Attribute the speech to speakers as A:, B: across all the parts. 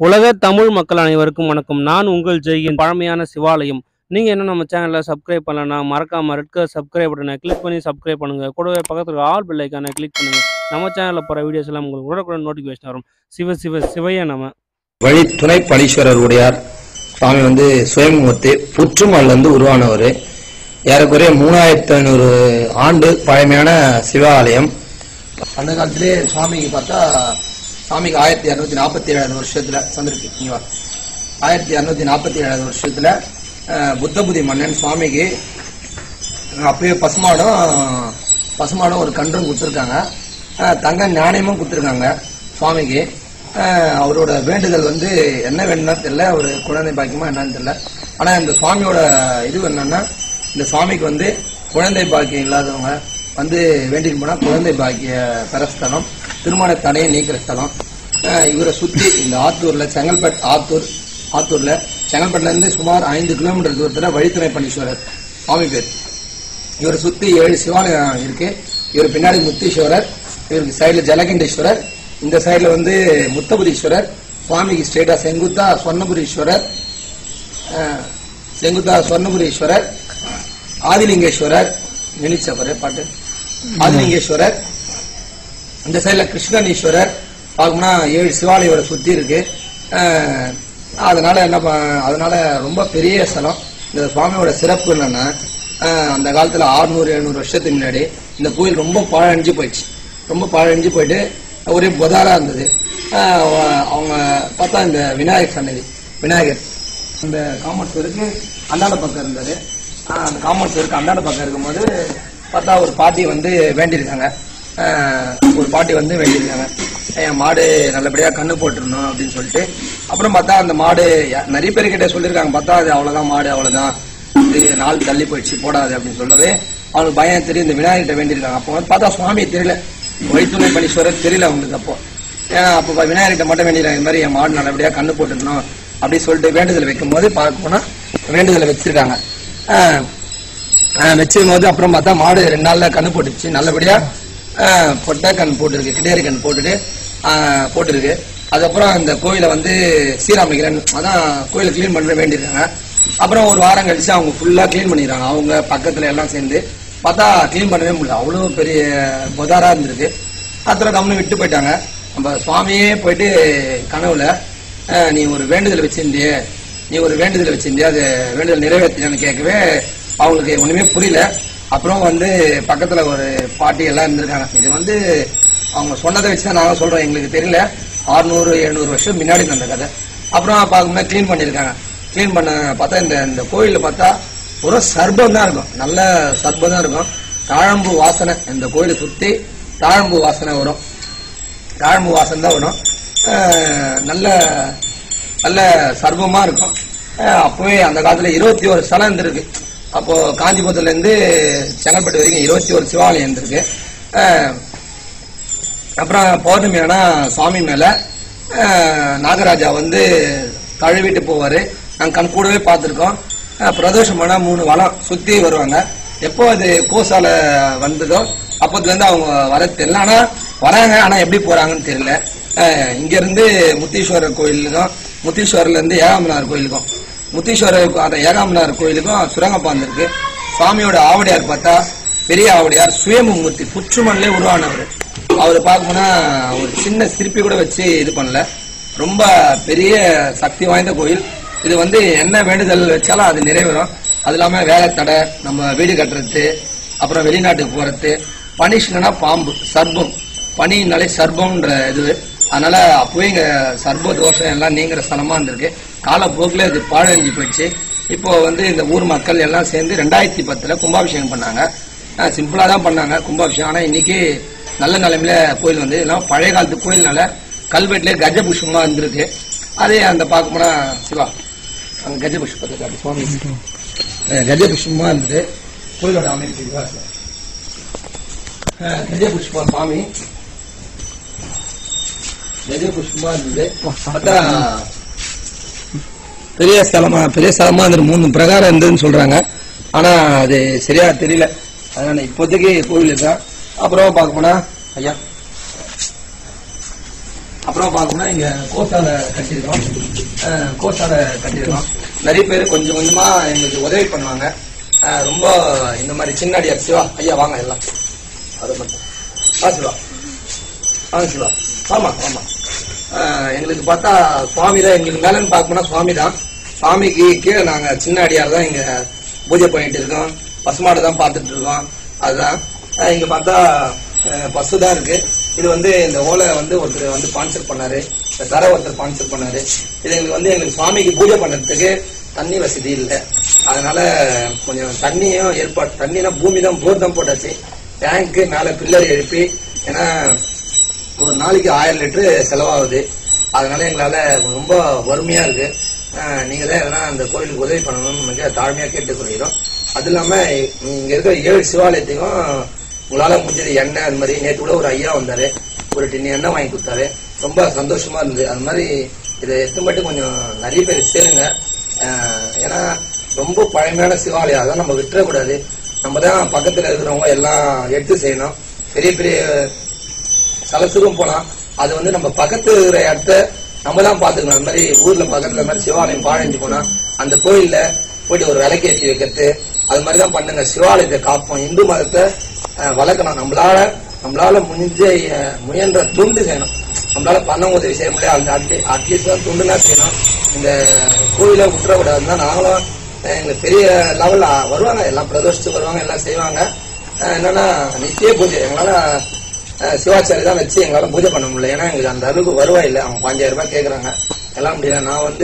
A: உலக தமிழ் மக்கள் அனைவருக்கும் வணக்கம் நான் உங்கள் ஜெயின் பழமையான சிவாலயம் நீங்க என்ன நம்ம சேனலை சப்ஸ்கிரைப் பண்ணலன்னா மறக்காம ரெட் கலர் சப்ஸ்கிரைப் பட்டனை கிளிக் பண்ணி சப்ஸ்கிரைப் பண்ணுங்க கூடவே பக்கத்துல ஆல் பெல் ஐக்கானை கிளிக் பண்ணுங்க நம்ம சேனல்ல போற வீடியோஸ் எல்லாம் உங்களுக்கு உடனுக்குடன் நோட்டிஃபிகேஷன் வரும் சிவ சிவ சிவைய நம்ம
B: வழி துணை பணீஸ்வரர் உடையார் சுவாமி வந்து சுயம்பூர்த்தி புற்றுமல்ல இருந்து உருவானவர் ஏறக்குறைய மூணாயிரத்தி ஐநூறு ஆண்டு பழமையான சிவாலயம் அந்த காலத்திலே சுவாமிக்கு பார்த்தா சுவாமிக்கு ஆயிரத்தி இரநூத்தி நாற்பத்தி ஏழாவது வருஷத்துல சந்திருக்கு இங்க வா. ஆயிரத்தி இரநூத்தி நாற்பத்தி ஏழாவது வருஷத்துல அஹ், புத்தபுதி மன்னன் சுவாமிக்கு அப்பயே பசுமாடும் பசுமாடும் ஒரு கன்றும் கொடுத்துருக்காங்க அஹ், தங்க ஞானமும் கொடுத்துருக்காங்க சுவாமிக்கு அஹ், அவரோட வேண்டுதல் வந்து என்ன வேணும்னா தெரியல ஒரு குழந்தை பாக்கியமா என்னன்னு தெரியல ஆனா இந்த சுவாமியோட இது என்னன்னா இந்த சுவாமிக்கு வந்து குழந்தை பாக்கியம் இல்லாதவங்க வந்து வேண்டிட்டு போனா குழந்தை பாக்கிய பெற ஸ்தலம் திருமண தடையை நீக்கிற ஸ்தலம் அஹ், இவரை சுத்தி இந்த ஆத்தூர்ல செங்கல்பட்டு ஆத்தூர் ஆத்தூர்ல செங்கல்பட்டுல இருந்து சுமார் ஐந்து கிலோமீட்டர் தூரத்துல வழித்துணை பணீஸ்வரர் சுவாமி பேர் இவரை சுத்தி ஏழு சிவாலயம் இருக்கு இவர் பின்னாடி முத்தீஸ்வரர் இவருக்கு சைடுல ஜலகண்டேஸ்வரர் இந்த சைடுல வந்து முத்தபுரீஸ்வரர் சுவாமிக்கு ஸ்ட்ரெயிட்டா செங்குத்தா சொர்ணபுரீஸ்வரர் அஹ், செங்குத்தா சொர்ணபுரீஸ்வரர் ஆதிலிங்கேஸ்வரர் நினைச்சவர் பாட்டு ஆதிலிங்கேஸ்வரர் இந்த சைடுல கிருஷ்ணனீஸ்வரர் பார்க்கணும்னா ஏழு சிவாலயம் இவரை சுத்தி இருக்கு அஹ், அதனால என்ன ப- அதனால ரொம்ப பெரிய ஸ்தலம் இந்த சுவாமியோட சிறப்பு என்னன்னா அஹ், அந்த காலத்துல 600 எழுநூறு வருஷத்துக்கு முன்னாடி இந்த கோயில் ரொம்ப பாழடைஞ்சு போயிடுச்சு ரொம்ப பாழடைஞ்சு போயிட்டு ஒரே புதாரா இருந்தது அஹ், அவ- அவங்க பார்த்தா இந்த விநாயகர் சன்னதி விநாயகர் அந்த காமர்ஸ் இருக்கு அந்தாண்ட பக்கம் இருந்தது ஆஹ் அந்த காமர்ஸ் இருக்கு அந்தாண்ட பக்கம் இருக்கும்போது பார்த்தா ஒரு பாட்டி வந்து வேண்டியிருக்காங்க ஆஹ் ஒரு பாட்டி வந்து வேண்டியிருக்காங்க என் மாடு நல்லபடியா கண்ணு போட்டுருணும் அப்படின்னு சொல்லிட்டு அப்புறம் பார்த்தா அந்த மாடு யா- நிறைய பேர்கிட்ட சொல்லியிருக்காங்க பார்த்தா அது அவ்வளவுதான் மாடு அவ்வளவுதான் இது நாள் தள்ளி போயிடுச்சு போடாது அப்படின்னு சொல்லவே அவனுக்கு பயம் தெரியும் இந்த விநாயகர்கிட்ட வேண்டியிருக்காங்க அப்போ வந்து பார்த்தா சுவாமி தெரியல வழித்துணை பணீஸ்வரர் தெரியல அவங்களுக்கு அப்போ ஏன்னா அப்போ விநாயகர்கிட்ட மட்டும் வேண்டியிருக்காங்க இந்த மாதிரி என் மாடு நல்லபடியா கண்ணு போட்டுக்கணும் அப்படின்னு சொல்லிட்டு வேண்டுதல் வைக்கும் போது பார்க்க போனா வேண்டுதலை வச்சிருக்காங்க ஆஹ் ஆஹ் வச்சிருக்கும் போது அப்புறம் பார்த்தா மாடு ரெண்டு நாள்ல கண்ணு போட்டுச்சு நல்லபடியா ஆஹ் பொட்டை கண் போட்டுருக்கு கிடேரி கண் போட்டுட்டு ஆஹ் போட்டிருக்கு அதுக்கப்புறம் இந்த கோயிலை வந்து சீராமைக்கிறேன் அதான் கோயிலை க்ளீன் பண்ண வேண்டியிருக்காங்க அப்புறம் ஒரு வாரம் கழிச்சு அவங்க ஃபுல்லா க்ளீன் பண்ணிடுறாங்க அவங்க பக்கத்துல எல்லாம் சேர்ந்து பார்த்தா க்ளீன் பண்ணவே முடியல அவ்வளோ பெரிய பொதாரா இருந்திருக்கு அத்தனை கம்னு விட்டு போயிட்டாங்க நம்ம சுவாமியே போயிட்டு கனவுல அஹ், நீ ஒரு வேண்டுதல் வச்சிருந்தியே நீ ஒரு வேண்டுதல் வச்சிருந்தியா அது வேண்டுதல் நிறைவேற்றியான்னு கேட்கவே அவங்களுக்கு ஒண்ணுமே புரியல அப்புறம் வந்து பக்கத்துல ஒரு பாட்டி எல்லாம் இருந்திருக்காங்க இது வந்து அவங்க சொன்னதை வச்சு தான் நாங்க சொல்றோம் எங்களுக்கு தெரியல 600 எழுநூறு வருஷம் முன்னாடி நடந்த கதை அப்புறம் பார்க்கும்போது க்ளீன் பண்ணியிருக்காங்க க்ளீன் பண்ண பார்த்தா இந்த இந்த கோயில்ல பார்த்தா ஒரு சர்பம் தான் இருக்கும் நல்ல சர்பம் தான் இருக்கும் தாழம்பு வாசனை இந்த கோயிலை சுத்தி தாழம்பு வாசனை வரும் தாழம்பு வாசனை தான் வரும் அஹ் நல்ல நல்ல சர்வமா இருக்கும் அஹ் அப்பவே அந்த காலத்துல இருபத்தி ஒரு ஸ்தலம் இருந்திருக்கு அப்போ காஞ்சிபுரத்துல இருந்து செங்கல்பட்டு வரைக்கும் இருபத்தி ஒரு சிவாலயம் இருந்திருக்கு அஹ் அப்புறம் பௌர்ணமி ஆனா சுவாமி மேல அஹ், நாகராஜா வந்து தழுவிட்டு போவாரு நாங்க கண் கூடவே பார்த்திருக்கோம் அஹ், பிரதோஷம் ஆனா மூணு வளம் சுத்தி வருவாங்க எப்போ அது கோசால வந்ததோ அப்போதுல இருந்து அவங்க வர தெரியல ஆனா வராங்க ஆனா எப்படி போறாங்கன்னு தெரியல அஹ், இங்க இருந்து முத்தீஸ்வரர் கோயிலுக்கும் முத்தீஸ்வரர்ல இருந்து ஏகாமனார் கோயிலுக்கும் முத்தீஸ்வரர் அந்த ஏகாமனார் கோயிலுக்கும் சுரங்கப்பாந்து இருக்கு சுவாமியோட ஆவடியார் பார்த்தா பெரிய ஆவடியார் சுயமுமூர்த்தி புற்றுமண்ணிலே உருவானவர் அவர் பார்க்கணும்னா ஒரு சின்ன சிற்பி கூட வச்சு இது பண்ணல ரொம்ப பெரிய சக்தி வாய்ந்த கோயில் இது வந்து என்ன வேண்டுதல் வச்சாலும் அது நிறைவேறும் அது இல்லாம வேலை தடை நம்ம வீடு கட்டுறது அப்புறம் வெளிநாட்டுக்கு போறது பனிஷ்னா பாம்பு சர்ப்பம் பனினாலே சர்ப்பம்ன்ற இது அதனால அப்பவே இங்க சர்ப்ப தோஷம் எல்லாம் நீங்கிற ஸ்தலமா இருந்திருக்கு காலப்போக்கில் இது பாழடைஞ்சு போயிடுச்சு இப்போ வந்து இந்த ஊர் மக்கள் எல்லாம் சேர்ந்து ரெண்டாயிரத்தி பத்துல கும்பாபிஷேகம் பண்ணாங்க சிம்பிளா தான் பண்ணாங்க கும்பாபிஷேகம் ஆனா இன்னைக்கு நல்ல நிலைமையில கோயில் வந்து எல்லாம் பழைய காலத்து கோயில்னால கல்வெட்டுல கஜ புஷ்பமா இருந்திருக்கு அதே அந்த பார்க்க போனா சிவா அங்க கஜ புஷ்பத்தை காட்டு சுவாமி அஹ் கஜ புஷ்பமா இருந்தது கோயிலோட அமைப்பு இதுவா இருக்கு. அஹ் கஜ புஷ்பா சுவாமி கஜ புஷ்பமா இருந்தது பார்த்தா பெரிய ஸ்தலமா பெரிய ஸ்தலமா இருந்தது மூணு பிரகாரம் இருந்ததுன்னு சொல்றாங்க ஆனா அது சரியா தெரியல அதனால இப்போதைக்கு கோவில் தான் அப்புறம் பார்க்க போனா ஐயா அப்புறம் பார்க்கணும்னா இங்க கோசாலை கட்டியிருக்கோம் அஹ் கோசாலை கட்டியிருக்கோம் நிறைய பேர் கொஞ்சம் கொஞ்சமா எங்களுக்கு உதவி பண்ணுவாங்க அஹ் ரொம்ப இந்த மாதிரி சின்ன அடியார் சிவா ஐயா வாங்க எல்லாம் அதை மட்டும் ஆ சிவா ஆ சிவா ஆமா ஆமா அஹ் எங்களுக்கு பார்த்தா சுவாமி தான் எங்களுக்கு மேலன்னு பார்க்கணும்னா சுவாமி தான் சுவாமிக்கு கீழே நாங்க சின்ன அடியார் தான் இங்க பூஜை பண்ணிட்டு இருக்கோம் பசுமாடு தான் பார்த்துட்டு இருக்கோம் அதுதான் அஹ் இங்க பார்த்தா அஹ் பசு தான் இருக்கு இது வந்து இந்த ஓலை வந்து ஒருத்தர் வந்து ஸ்பான்சர் பண்ணாரு இந்த தர ஒருத்தர் ஸ்பான்சர் பண்ணாரு இது எங்களுக்கு வந்து எங்களுக்கு சுவாமிக்கு பூஜை பண்றதுக்கு தண்ணி வசதி இல்லை அதனால கொஞ்சம் தண்ணியும் ஏற்பாடு தண்ணினா பூமி தான் போர் தான் போட்டாச்சு டேங்க்கு மேலே பில்லர் எழுப்பி ஏன்னா ஒரு நாளைக்கு ஆயிரம் லிட்டரு செலவாகுது அதனால எங்களால ரொம்ப வறுமையா இருக்கு அஹ் நீங்க தான் எதனா அந்த கோயிலுக்கு உதவி பண்ணணும்னு மிக தாழ்மையா கேட்டுக்கொள்கிறோம் அது இல்லாம இங்க இருக்கிற ஏழு சிவாலயத்தையும் உங்களால முடிஞ்சது எண்ணெய் அது மாதிரி நேற்று கூட ஒரு ஐயா வந்தாரு ஒரு டின் எண்ணெய் வாங்கி கொடுத்தாரு ரொம்ப சந்தோஷமா இருந்தது அது மாதிரி இதை எத்து மட்டும் கொஞ்சம் நிறைய பேர் சேருங்க அஹ் ஏன்னா ரொம்ப பழமையான சிவாலயம் அதான் நம்ம விட்டுறக்கூடாது நம்ம தான் பக்கத்துல இருக்கிறவங்க எல்லாம் எடுத்து செய்யணும் பெரிய பெரிய சலசுக்கும் போலாம் அது வந்து நம்ம பக்கத்து இருக்கிற இடத்த நம்ம தான் பாத்துக்கணும் அந்த மாதிரி ஊர்ல பக்கத்துல இந்த மாதிரி சிவாலயம் பாழஞ்சு போனா அந்த கோயில்ல போயிட்டு ஒரு விளக்கேற்றி வைக்கிறது அது மாதிரி தான் பண்ணுங்க சிவாலயத்தை காப்போம் இந்து மதத்தை அஹ், வளர்க்கணும் நம்மளால நம்மளால முடிஞ்ச அஹ், முயன்ற துண்டு செய்யணும் நம்மளால பண உதவி செய்ய முடியாது அந்த அட்லீ- அட்லீஸ்ட் தான் துண்டுனா செய்யணும் இந்த கோயிலை விட்டுறக்கூடாதுன்னா நாங்களும் அஹ், எங்களுக்கு பெரிய லெவல்ல வருவாங்க எல்லாம் பிரதோஷத்துக்கு வருவாங்க எல்லாம் செய்வாங்க அஹ், என்னன்னா நித்திய பூஜை எங்களால அஹ் சிவாச்சாரி தான் வச்சு எங்களால பூஜை பண்ண முடியல ஏன்னா எங்களுக்கு அந்த அளவுக்கு வருவாய் இல்லை அவங்க பாஞ்சாயிரம் ரூபாய் கேட்குறாங்க எல்லாம் முடியல நான் வந்து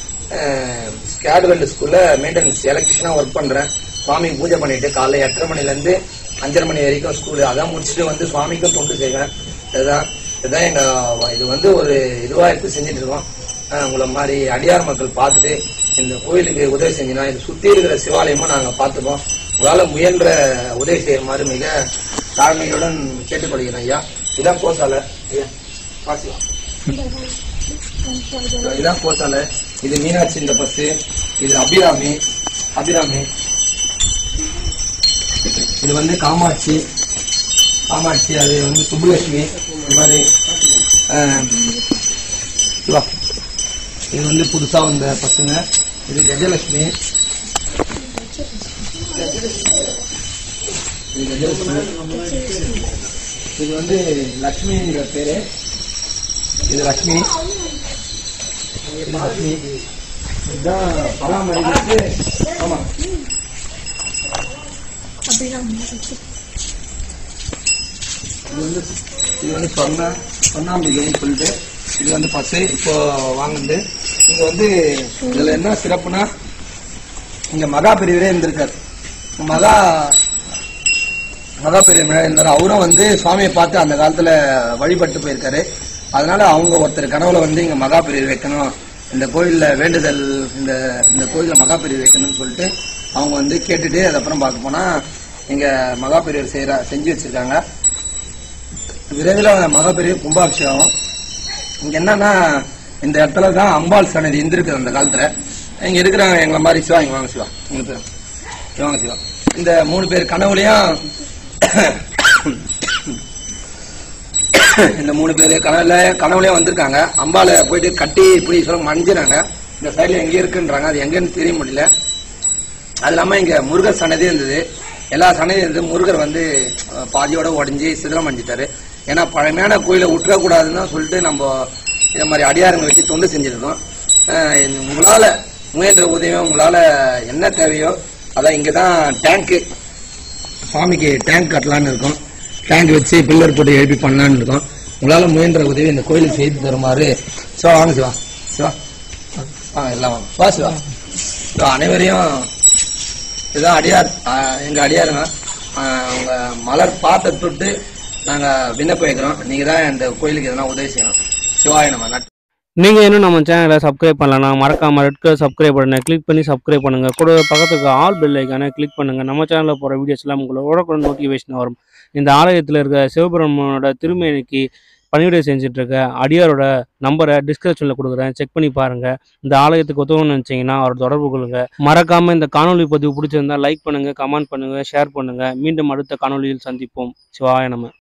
B: ஸ்கேட்வெல் ஸ்கூல்ல மெயின்டெனன்ஸ் எலக்ட்ரிஷனா ஒர்க் பண்றேன் சுவாமிக்கு பூஜை பண்ணிட்டு காலைல எட்டரை மணில இருந்து அஞ்சரை மணி வரைக்கும் ஸ்கூல் அதான் முடிச்சுட்டு வந்து சுவாமிக்கும் தொண்டு செய்வேன் இதுதான் இதுதான் எங்க இது வந்து ஒரு இதுவா எடுத்து செஞ்சுட்டு இருக்கோம் அஹ் உங்களை மாதிரி அடியார் மக்கள் பார்த்துட்டு இந்த கோயிலுக்கு உதவி செஞ்சினா இது சுத்தி இருக்கிற சிவாலயமும் நாங்க பார்த்துப்போம் உங்களால முயன்ற உதவி செய்யுமாறு மிக தாழ்மையுடன் கேட்டுக்கொள்கிறேன் ஐயா இதான் கோசாலை ஐயா வாசிவா இதான் கோசாலை இது மீனாட்சி இந்த பத்து இது அபிராமி அபிராமி இது வந்து காமாட்சி காமாட்சி அது வந்து சுப்புலட்சுமி இந்த மாதிரி அஹ், சிவா இது வந்து புதுசா வந்த பசங்க இது கஜலட்சுமி இது கஜலட்சுமி இது வந்து லட்சுமிங்கிற பேரு இது லட்சுமி இது லட்சுமி இதுதான் பராமரிக்கிறது ஆமா இது வந்து இது வந்து சொன்ன சொன்னாம்பிகைன்னு சொல்லிட்டு இது வந்து பசு இப்போ வாங்குது இங்க வந்து இதுல என்ன சிறப்புனா இங்க மகா பெரியவரே இருந்திருக்காரு மகா மகா பெரியவர் இருந்தார் அவரும் வந்து சுவாமியை பார்த்து அந்த காலத்துல வழிபட்டு போயிருக்காரு அதனால அவங்க ஒருத்தர் கனவுல வந்து இங்க மகா பெரியவர் வைக்கணும் இந்த கோயில்ல வேண்டுதல் இந்த இந்த கோயில்ல மகா பெரியவர் வைக்கணும்னு சொல்லிட்டு அவங்க வந்து கேட்டுட்டு அதுக்கப்புறம் பார்க்க போனா இங்க மகா பெரியவர் செய்யற செஞ்சு வச்சிருக்காங்க விரைவில் மகப்பெரிய கும்பாபிஷேகம் இங்க என்னன்னா இந்த இடத்துல தான் அம்பாள் சன்னதி இருந்திருக்கு அந்த காலத்துல இங்க இருக்கிறாங்க எங்களை மாதிரி சிவா இங்க வாங்க சிவா மூணு பேர் இங்க வாங்க சிவா இந்த மூணு பேர் கனவுலயும் இந்த மூணு பேர் கனவுல கனவுலயும் வந்திருக்காங்க அம்பாளை போயிட்டு கட்டி இப்படி சொல்ல மஞ்சினாங்க இந்த சைடுல எங்க இருக்குன்றாங்க அது எங்கன்னு தெரிய முடியல அது இல்லாம இங்க முருகர் சன்னதி இருந்தது எல்லா சன்னதியும் இருந்து முருகர் வந்து அஹ், பாதியோட உடஞ்சி சிதிலம் அஞ்சிட்டாரு ஏன்னா பழமையான கோயிலை விட்டுறக்கூடாதுன்னு சொல்லிட்டு நம்ம இந்த மாதிரி அடியாருங்க வச்சு தொண்டு செஞ்சிருக்கோம் அஹ், உங்களால முயன்ற உதவியோ உங்களால என்ன தேவையோ அதான் இங்க தான் டேங்க்கு சுவாமிக்கு டேங்க் கட்டலான்னு இருக்கோம் டேங்க் வச்சு பில்லர் போட்டு எழுப்பி பண்ணலான்னு இருக்கோம் உங்களால முயன்ற உதவி இந்த கோயிலுக்கு செய்து தருமாறு சிவா வாங்க சிவா சிவா ஆ எல்லாம் வாங்க வா சிவா சிவா, அனைவரையும் இதுதான் அடியார் ஆ, எங்க அடியாருங்க ஆ, உங்க மலர் பாத்தை தொட்டு நாங்க விண்ணப்பம் வைக்கிறோம் நீங்க தான் இந்த கோயிலுக்கு எதனா உதவி செய்யணும் சிவாய நம்ம நட்
A: நீங்க இன்னும் நம்ம சேனலை சப்ஸ்கிரைப் பண்ணலனா மறக்காம ரெட் கலர் சப்ஸ்கிரைப் பட்டனை கிளிக் பண்ணி சப்ஸ்கிரைப் பண்ணுங்க கூட பக்கத்துக்கு ஆல் பெல் ஐக்கானை கிளிக் பண்ணுங்க நம்ம சேனல்ல போற வீடியோஸ் எல்லாம் உங்களோட நோட்டிஃபிகேஷன் வரும் இந்த ஆலயத்தில் இருக்க சிவபெருமானோட திருமேனிக்கு பணிவிடை செஞ்சுட்டு இருக்க அடியாரோட நம்பரை டிஸ்கிரிப்ஷனில் கொடுக்குறேன் செக் பண்ணி பாருங்க இந்த ஆலயத்துக்கு உதவணும்னு நினச்சிங்கன்னா அவர் தொடர்பு கொள்ளுங்க மறக்காம இந்த காணொளி பதிவு பிடிச்சிருந்தா லைக் பண்ணுங்க கமெண்ட் பண்ணுங்க ஷேர் பண்ணுங்க மீண்டும் அடுத்த காணொளியில் சந்திப்போம் சிவாய நம்ம